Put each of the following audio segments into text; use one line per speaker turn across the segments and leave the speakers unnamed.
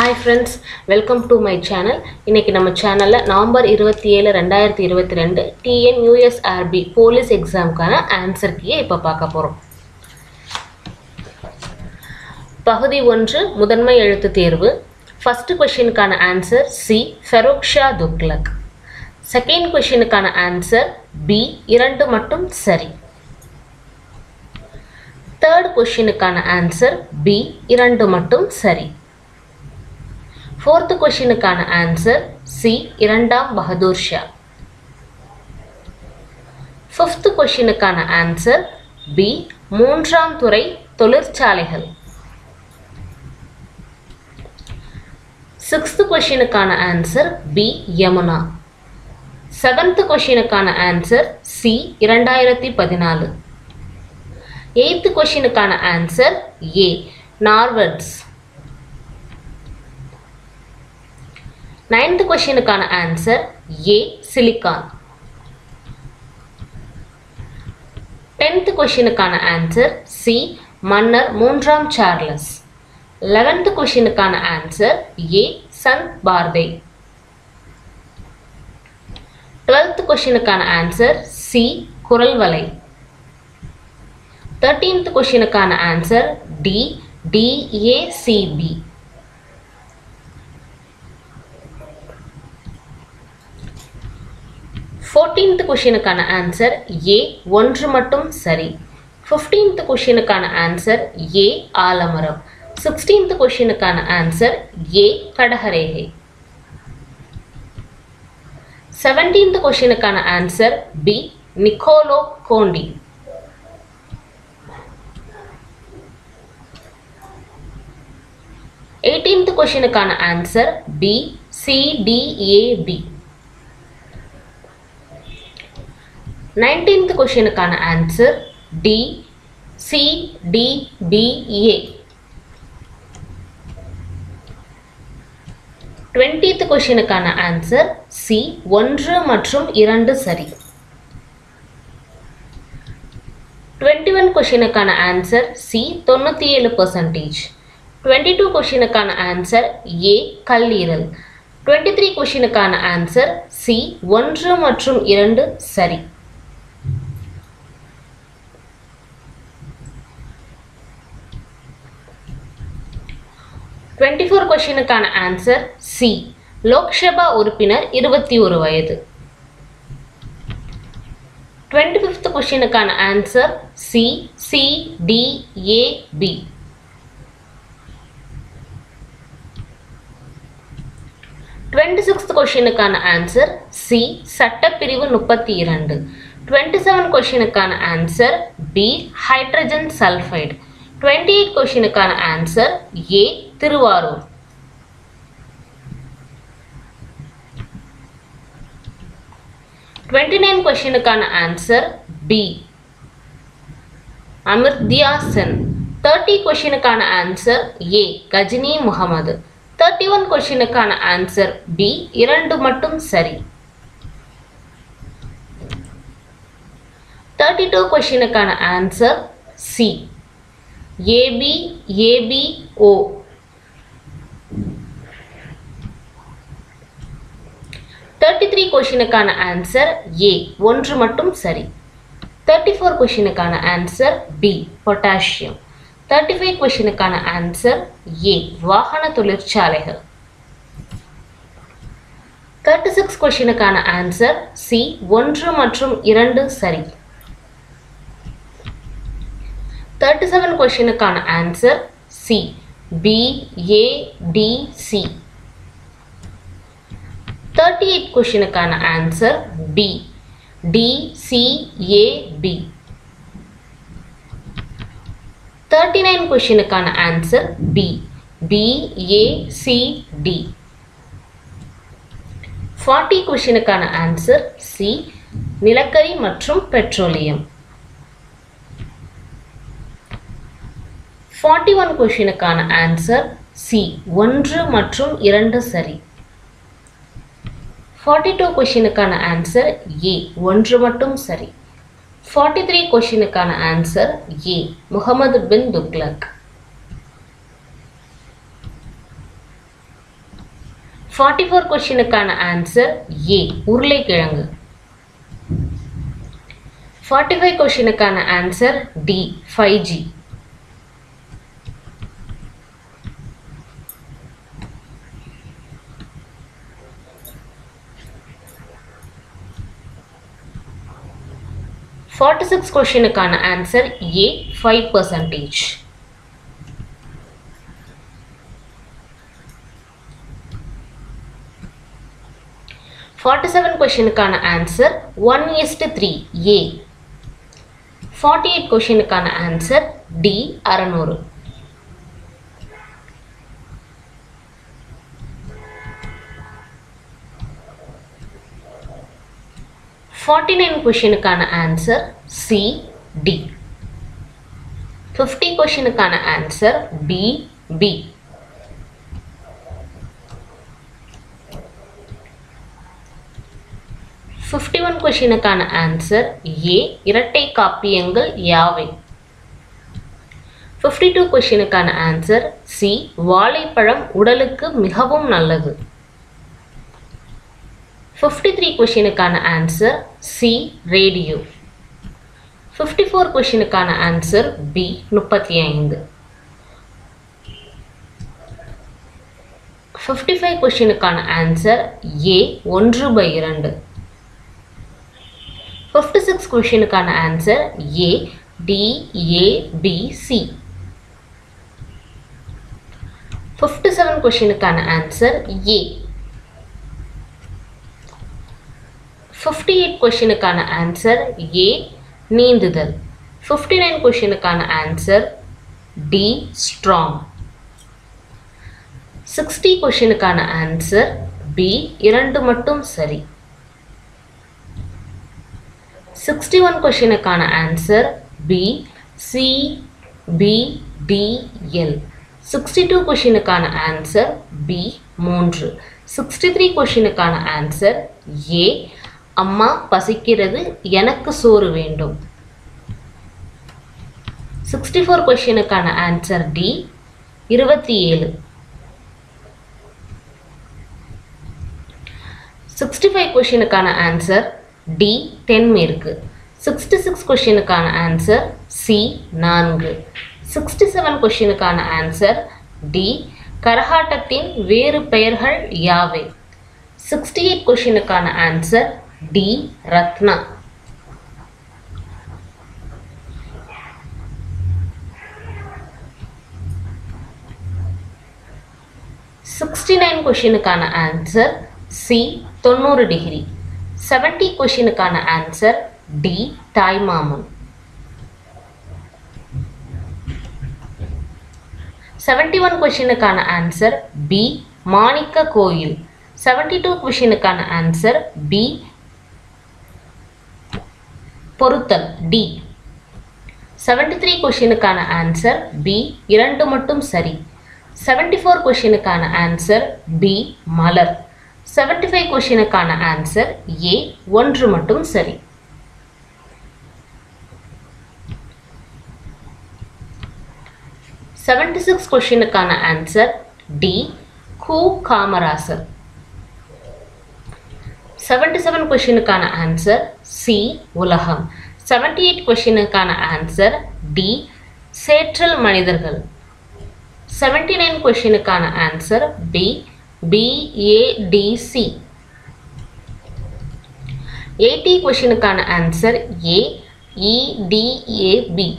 hi friends welcome to my channel இன்னைக்கு நம்ம சேனலில் நவம்பர் இருபத்தி ஏழு ரெண்டாயிரத்தி இருபத்தி ரெண்டு டிஎன் யூஎஸ்ஆர்பி போலீஸ் எக்ஸாமுக்கான ஆன்சர் கீயை இப்போ பார்க்க போகிறோம் பகுதி ஒன்று முதன்மை எழுத்து தேர்வு ஃபஸ்ட்டு கொஷினுக்கான answer C Firoz Shah Tughlaq second கொஷினுக்கான ஆன்சர் பி இரண்டு மட்டும் சரி தேர்ட் கொஷினுக்கான ஆன்சர் பி இரண்டு மட்டும் சரி ஃபோர்த்து கொஷினுக்கான ஆன்சர் சி இரண்டாம் பகதூர் ஷா ஃபிஃப்த்து கொஷினுக்கான ஆன்சர் பி மூன்றாம் துறை தொழிற்சாலைகள் சிக்ஸ்த்து கொஷினுக்கான ஆன்சர் பி யமுனா செவன்த்து கொஷினுக்கான ஆன்சர் சி இரண்டாயிரத்தி பதினாலு எயித்து கொஷினுக்கான ஆன்சர் ஏ நார்வர்ட்ஸ் நைன்த் கொஷினுக்கான ஆன்சர் ஏ சிலிக்கான் டென்த் கொஷினுக்கான ஆன்சர் சி மன்னர் மூன்றாம் சார்லஸ் லெவன்த் கொஷினுக்கான answer A Chand Bardai twelfth கொஷினுக்கான ஆன்சர் சி குரல் வலை தேர்ட்டீன்த் கொஷினுக்கான ஆன்சர் டி டிஏசிபி ஃபோர்டீன்த் கொஷினுக்கான ஆன்சர் ஏ ஒன்று மட்டும் சரி ஃபிஃப்டீன்த் கொஷினுக்கான ஆன்சர் ஏ ஆலமரம் சிக்ஸ்டீன்த் கொஷினுக்கான ஆன்சர் ஏ கடகரேகை செவன்டீன்த் கொஷினுக்கான answer B Niccolo Conti eighteenth கொஷினுக்கான ஆன்சர் பி சிடிஏபி நைன்டீன்த் கொஷினுக்கான ஆன்சர் டி சிடிபிஏ டுவெண்ட்டீத் கொஷினுக்கான ஆன்சர் சி ஒன்று மற்றும் இரண்டு சரி டுவெண்ட்டி ஒன் கொஷினுக்கான ஆன்சர் சி தொண்ணூற்றி ஏழு பர்சன்டேஜ் டுவெண்ட்டி டூ கொஷினுக்கான ஆன்சர் ஏ கல்லீரல் டுவெண்ட்டி த்ரீ கொஷினுக்கான ஆன்சர் சி ஒன்று மற்றும் இரண்டு சரி டுவெண்ட்டி ஃபோர் கொஷினுக்கான ஆன்சர் சி லோக்சபா உறுப்பினர் இருபத்தி ஒரு வயது டுவெண்ட்டி ஃபிஃப்த் கொஷினுக்கான answer C C D A B twenty sixth கொஷினுக்கான ஆன்சர் சி சட்டப்பிரிவு முப்பத்தி இரண்டு டுவெண்ட்டி செவன் கொஷினுக்கான answer B hydrogen sulphide twenty eight கொஷினுக்கான answer A Thiruvarur twenty nine கொஷினுக்கான answer B Amartya Sen thirty கொஷினுக்கான answer A Ghazni Muhammad thirty one கொஷினுக்கான ஆன்சர் பி இரண்டு மட்டும் சரி தேர்ட்டி டூ கொஷினுக்கான answer C AB ABO thirty three கொஷினுக்கான ஆன்சர் ஏ ஒன்று மட்டும் சரி தேர்ட்டி ஃபோர் கொஷினுக்கான answer B potassium thirty five கொஷினுக்கான ஆன்சர் ஏ வாகன தொழிற்சாலைகள் தேர்ட்டி சிக்ஸ் கொஷினுக்கான ஆன்சர் சி ஒன்று மற்றும் இரண்டு சரி தேர்ட்டி செவன் கொஷினுக்கான answer C B A D C thirty eight கொஷினுக்கான answer B D C A B thirty nine கொஷினுக்கான answer B B A C D forty கொஷினுக்கான ஆன்சர் சி நிலக்கரி மற்றும் பெட்ரோலியம் ஃபார்ட்டி ஒன் கொஷினுக்கான ஆன்சர் சி ஒன்று மற்றும் இரண்டு சரி ஃபார்ட்டி டூ கொஷினுக்கான ஆன்சர் ஏ ஒன்று மட்டும் சரி ஃபார்ட்டி த்ரீ கொஷினுக்கான answer A Muhammad bin Tughlaq forty four கொஷினுக்கான ஆன்சர் ஏ உருளைக்கிழங்கு ஃபார்ட்டி ஃபைவ் கொஷினுக்கான answer D five G forty six கொஷினுக்கான answer A five percentage forty seven கொஷினுக்கான answer one is to three A forty eight கொஷினுக்கான ஆன்சர் டி அறநூறு forty nine கொஷினுக்கான answer C D fifty கொஷினுக்கான answer B B fifty one கொஷினுக்கான answer A இரட்டை காப்பியங்கள் யாவை ஃபிஃப்டி டூ கொஷினுக்கான ஆன்சர் சி வாழைப்பழம் உடலுக்கு மிகவும் நல்லது ஃபிஃப்டி த்ரீ கொஷினுக்கான answer C radio fifty four கொஷினுக்கான ஆன்சர் பி முப்பத்தி ஐந்து ஃபிஃப்டி ஃபைவ் கொஷினுக்கான ஆன்சர் ஏ ஒன்று பை இரண்டு ஃபிஃப்டி சிக்ஸ் கொஷினுக்கான answer A D A B C fifty seven கொஷினுக்கான ஆன்சர் ஏ ஃபிஃப்டி எயிட் கொஷினுக்கான ஆன்சர் ஏ நீந்துதல் ஃபிஃப்டி நைன் கொஷினுக்கான ஆன்சர் டி ஸ்ட்ராங் சிக்ஸ்டி கொஷினுக்கான ஆன்சர் பி இரண்டு மட்டும் சரி சிக்ஸ்டி ஒன் கொஷினுக்கான answer B C B D L sixty two கொஷினுக்கான ஆன்சர் பி மூன்று சிக்ஸ்டி த்ரீ கொஷினுக்கான ஆன்சர் ஏ அம்மா பசிக்கிறது எனக்கு சோறு வேண்டும் சிக்ஸ்டி ஃபோர் கொஷினுக்கான ஆன்சர் டி இருபத்தி ஏழு சிக்ஸ்டி ஃபைவ் கொஷினுக்கான ஆன்சர் டி தென்மேற்கு சிக்ஸ்டி சிக்ஸ் கொஷினுக்கான ஆன்சர் சி நான்கு சிக்ஸ்டி செவன் கொஷினுக்கான ஆன்சர் டி கரகாட்டத்தின் வேறு பெயர்கள் யாவை சிக்ஸ்டி எயிட் கொஷினுக்கான answer D Ratna sixty nine கொஷினுக்கான ஆன்சர் சி தொண்ணூறு டிகிரி செவன்டி கொஷினுக்கான ஆன்சர் டி தாய்மாமன் செவன்டி ஒன் கொஷினுக்கான ஆன்சர் பி மாணிக்க கோயில் செவன்டி டூ கொஷினுக்கான ஆன்சர் பி பொருத்தல் டி செவன்டி த்ரீ கொஷினுக்கான ஆன்சர் பி இரண்டு மட்டும் சரி செவன்டி ஃபோர் கொஷினுக்கான ஆன்சர் பி மலர் செவன்டி ஃபைவ் கொஷினுக்கான ஆன்சர் ஏ ஒன்று மட்டும் சரி செவன்டி சிக்ஸ் கொஷினுக்கான ஆன்சர் டி கு காமராசர் செவன்டி செவன் கொஷினுக்கான ஆன்சர் சி உலகம் செவன்டி எயிட் கொஷினுக்கான ஆன்சர் டி சேற்றல் மனிதர்கள் செவன்டி நைன் கொஷினுக்கான ஆன்சர் பி பிஏடிசி எயிட்டி கொஷினுக்கான ஆன்சர் ஏ இடிஏபி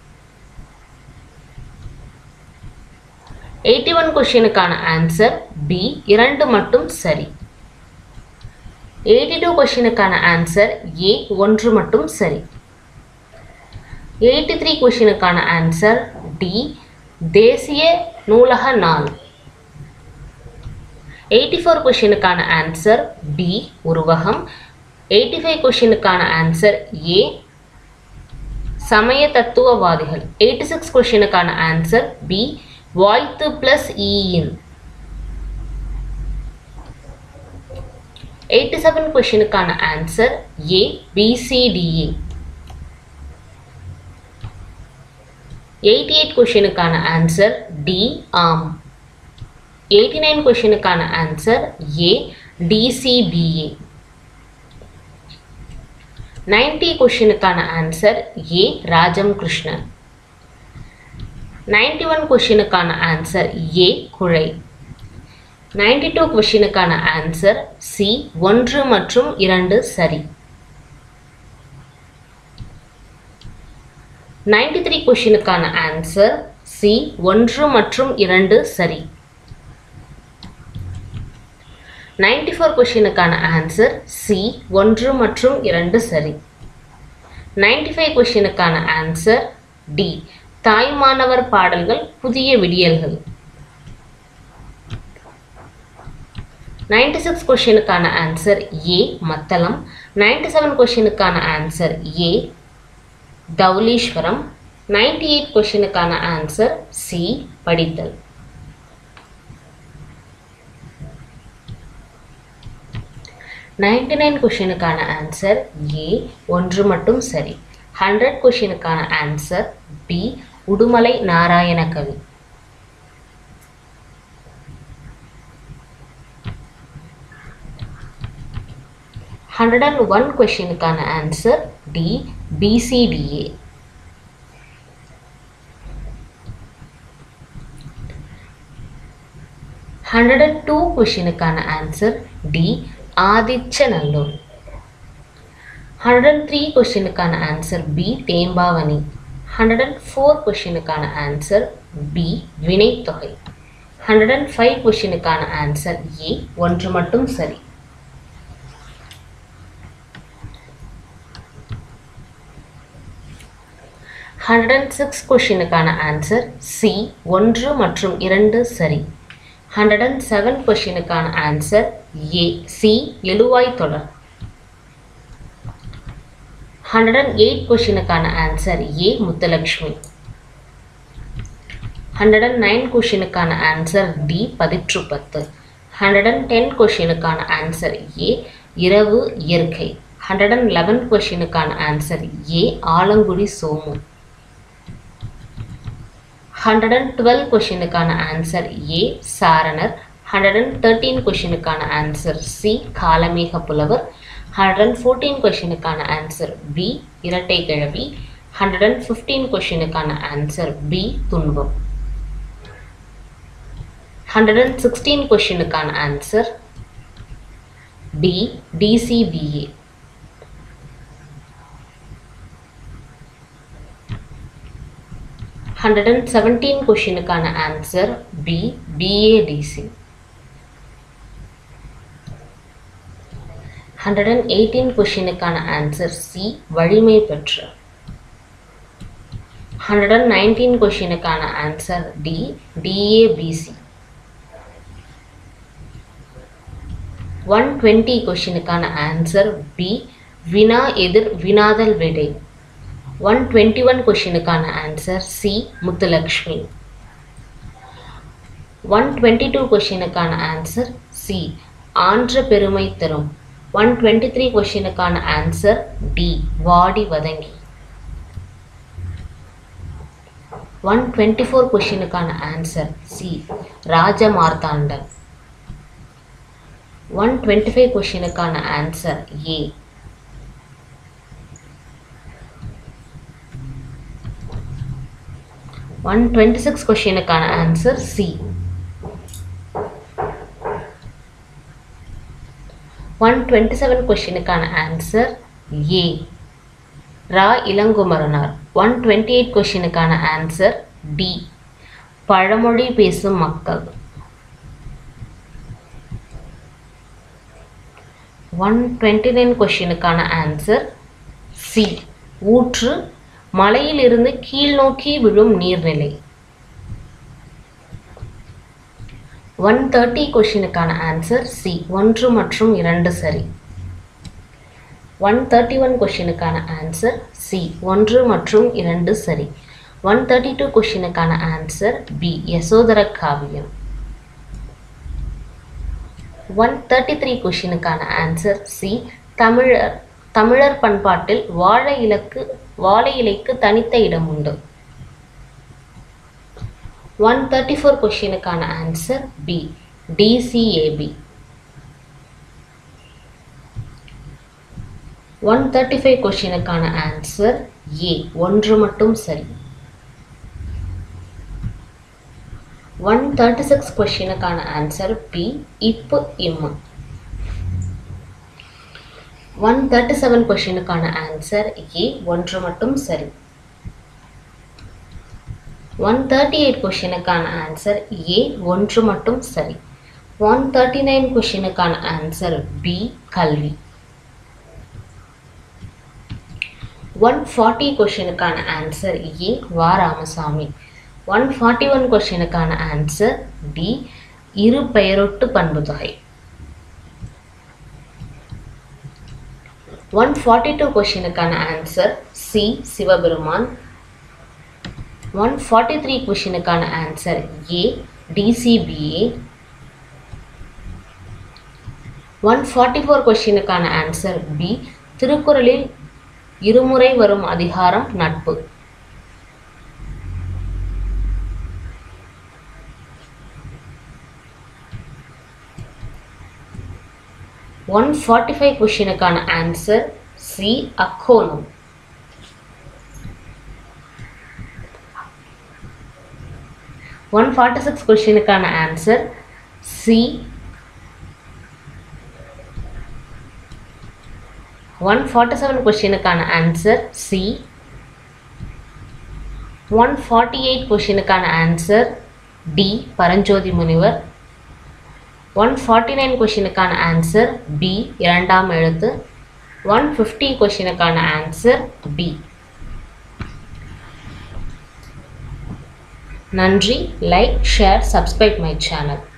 எயிட்டி ஒன் கொஷினுக்கான ஆன்சர் பி இரண்டு மட்டும் சரி எயிட்டி டூ கொஷினுக்கான ஆன்சர் ஏ ஒன்று மட்டும் சரி எயிட்டி த்ரீ கொஷினுக்கான ஆன்சர் டி தேசிய நூலக நாள் எயிட்டி ஃபோர் கொஷினுக்கான ஆன்சர் பி உருவகம் எயிட்டி ஃபைவ் கொஷினுக்கான ஆன்சர் ஏ சமய தத்துவவாதிகள் எயிட்டி சிக்ஸ் கொஷினுக்கான ஆன்சர் பி வாய்த்து பிளஸ் இயின் எயிட்டி செவன் கொஷினுக்கான answer A BCDA eighty eight கொஷினுக்கான ஆன்சர் டி ஆம் எயிட்டி நைன் கொஷினுக்கான ஆன்சர் ஏ டிசிபிஏ நைன்டி கொஷினுக்கான answer A Rajam Krishnan ninety one கொஷினுக்கான ஆன்சர் ஏ குழை நைன்டி டூ கொஷினுக்கான ஆன்சர் சி ஒன்று மற்றும் இரண்டு சரி நைன்டி த்ரீ கொஷினுக்கான ஆன்சர் சி ஒன்று மற்றும் இரண்டு சரி நைன்டி ஃபோர் கொஷினுக்கான ஆன்சர் சி ஒன்று மற்றும் இரண்டு சரி நைன்டி ஃபைவ் கொஷினுக்கான ஆன்சர் டி தாய்மானவர் பாடல்கள் புதிய விடியல்கள் நைன்டி சிக்ஸ் கொஷினுக்கான ஆன்சர் ஏ மத்தளம் நைன்டி செவன் கொஷினுக்கான answer A Dowleswaram ninety eight கொஷினுக்கான ஆன்சர் சி படித்தல் நைன்டி நைன் கொஷினுக்கான ஆன்சர் ஏ ஒன்று மட்டும் சரி ஹண்ட்ரட் கொஷினுக்கான answer B Udumalai Narayana Kavi hundred and one கொஷினுக்கான answer D BCDA hundred and two கொஷினுக்கான answer D Adichanallur hundred and three கொஷினுக்கான answer B Thembavani hundred and four கொஷினுக்கான ஆன்சர் பி வினைத்தொகை ஹண்ட்ரட் அண்ட் ஃபைவ் கொஷினுக்கான ஆன்சர் ஏ ஒன்று மட்டும் சரி ஹண்ட்ரட் அண்ட் சிக்ஸ் கொஷினுக்கான ஆன்சர் சி ஒன்று மற்றும் இரண்டு சரி ஹண்ட்ரட் அண்ட் செவன் கொஷினுக்கான ஆன்சர் ஏ சி எழுவாய் தொடர் ஹண்ட்ரட் அண்ட் எயிட் கொஷினுக்கான answer A Muthulakshmi hundred and nine கொஷினுக்கான answer D Pathitrupathu hundred and ten கொஷினுக்கான ஆன்சர் ஏ இரவு இயற்கை ஹண்ட்ரட் அண்ட் லெவன் கொஷினுக்கான answer A Alangudi Somu hundred and twelve கொஷினுக்கான answer A சாரணர் hundred and thirteen கொஷினுக்கான ஆன்சர் சி காலமேக புலவர் hundred and fourteen கொஷினுக்கான answer B இரட்டை கிழவி ஹண்ட்ரட் அண்ட் ஃபிஃப்டீன் கொஷினுக்கான ஆன்சர் பி துன்பம் ஹண்ட்ரட் அண்ட் சிக்ஸ்டீன் கொஷினுக்கான answer D DCBA hundred and seventeen கொஷினுக்கான answer B BADC hundred and eighteen கொஷினுக்கான ஆன்சர் சி வலிமை பெற்ற ஹண்ட்ரட் அண்ட் நைன்டீன் கொஷினுக்கான answer D DABC one twenty கொஷினுக்கான ஆன்சர் பி வினா எதிர் வினாதல் விடை ஒன் டுவெண்ட்டி ஒன் கொஷினுக்கான answer C Muthulakshmi one twenty two கொஷினுக்கான ஆன்சர் சி ஆன்ற பெருமை தரும் ஒன் டுவெண்ட்டி த்ரீ கொஷினுக்கான ஆன்சர் டி வாடி வதங்கி ஒன் டுவெண்ட்டி ஃபோர் கொஷினுக்கான answer C Rajamarthandan one twenty five கொஷினுக்கான answer A one twenty six கொஷினுக்கான answer C one twenty seven கொஷினுக்கான answer A Ra Ilangumaranar one twenty eight கொஷினுக்கான ஆன்சர் டி பழமொழி பேசும் மக்கள் ஒன் டுவெண்ட்டி நைன் கொஷினுக்கான ஆன்சர் சி ஊற்று மலையிலிருந்து கீழ் நோக்கி விழும் நீர்நிலை ஒன் தேர்ட்டி கொஷினுக்கான ஆன்சர் சி ஒன்று மற்றும் இரண்டு சரி ஒன் தேர்ட்டி ஒன் கொஷினுக்கான ஆன்சர் சி ஒன்று மற்றும் இரண்டு சரி ஒன் தேர்ட்டி டூ கொஷினுக்கான answer B Yasodhara Kaviyam one thirty three கொஷினுக்கான ஆன்சர் சி தமிழர் தமிழர் பண்பாட்டில் வாழை இலக்கு வாழை இலைக்கு தனித்த இடம் உண்டு ஒன் தேர்ட்டி ஃபோர் கொஷினுக்கான answer B DCAB one thirty five கொஷினுக்கான ஆன்சர் ஏ ஒன்று மட்டும் சரி ஒன் தேர்ட்டி சிக்ஸ் கொஷினுக்கான ஆன்சர் பி இப்பு இம்மு ஒன் தேர்ட்டி செவன் கொஷினுக்கான ஆன்சர் ஏ ஒன்று மட்டும் சரி ஒன் தேர்ட்டி எயிட் கொஷினுக்கான ஆன்சர் ஏ ஒன்று மட்டும் சரி ஒன் தேர்ட்டி நைன் கொஷினுக்கான ஆன்சர் பி கல்வி ஒன் ஃபார்ட்டி கொஷினுக்கான answer A Va Ramasamy one forty one கொஷினுக்கான ஆன்சர் டி இரு பெயரொட்டு பண்புதாய் ஒன் ஃபார்ட்டி டூ கொஷினுக்கான answer C Sivaperuman one forty three கொஷினுக்கான answer A DCBA one forty four கொஷினுக்கான ஆன்சர் பி திருக்குறளில் இருமுறை வரும் அதிகாரம் நட்பு ஒன் ஃபார்ட்டி ஃபைவ் கொஷினுக்கான ஆன்சர் சி அக்கோணம் ஒன் ஃபார்ட்டி சிக்ஸ் கொஷினுக்கான answer C one forty seven கொஷினுக்கான answer C one forty eight கொஷினுக்கான ஆன்சர் டி பரஞ்சோதி முனிவர் ஒன் ஃபார்ட்டி நைன் கொஷினுக்கான ஆன்சர் பி இரண்டாம் எழுத்து ஒன் ஃபிஃப்டி கொஷினுக்கான ஆன்சர் பி நன்றி like share subscribe my channel